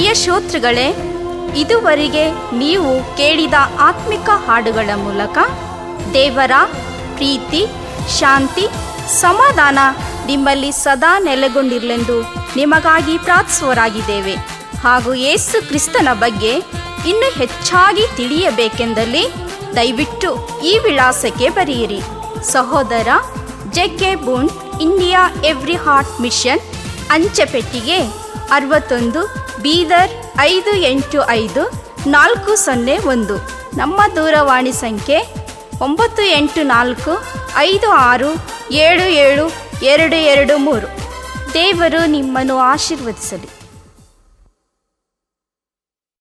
ಪ್ರಿಯ ಶ್ರೋತೃಗಳೇ ಇದುವರೆಗೆ ನೀವು ಕೇಳಿದ ಆತ್ಮಿಕ ಹಾಡುಗಳ ಮೂಲಕ ದೇವರ ಪ್ರೀತಿ ಶಾಂತಿ ಸಮಾಧಾನ ನಿಮ್ಮಲ್ಲಿ ಸದಾ ನೆಲೆಗೊಂಡಿರಲೆಂದು ನಿಮಗಾಗಿ ಪ್ರಾರ್ಥಿಸುವರಾಗಿದ್ದೇವೆ ಹಾಗೂ ಯೇಸು ಕ್ರಿಸ್ತನ ಬಗ್ಗೆ ಇನ್ನೂ ಹೆಚ್ಚಾಗಿ ತಿಳಿಯಬೇಕೆಂದಲ್ಲಿ ದಯವಿಟ್ಟು ಈ ವಿಳಾಸಕ್ಕೆ ಬರೆಯಿರಿ ಸಹೋದರ J Boon India every heart mission ಅಂಚೆಪೆಟ್ಟಿಗೆ ಅರವತ್ತೊಂದು ಬೀದರ್ ಐದು ಎಂಟು ಐದು ನಾಲ್ಕು ಸೊನ್ನೆ ಒಂದು ನಮ್ಮ ದೂರವಾಣಿ ಸಂಖ್ಯೆ ಒಂಬತ್ತು ಎಂಟು ನಾಲ್ಕು ಐದು ಆರು ಏಳು ಏಳು ಎರಡು ಎರಡು ಮೂರು ದೇವರು ನಿಮ್ಮನ್ನು ಆಶೀರ್ವದಿಸಲಿ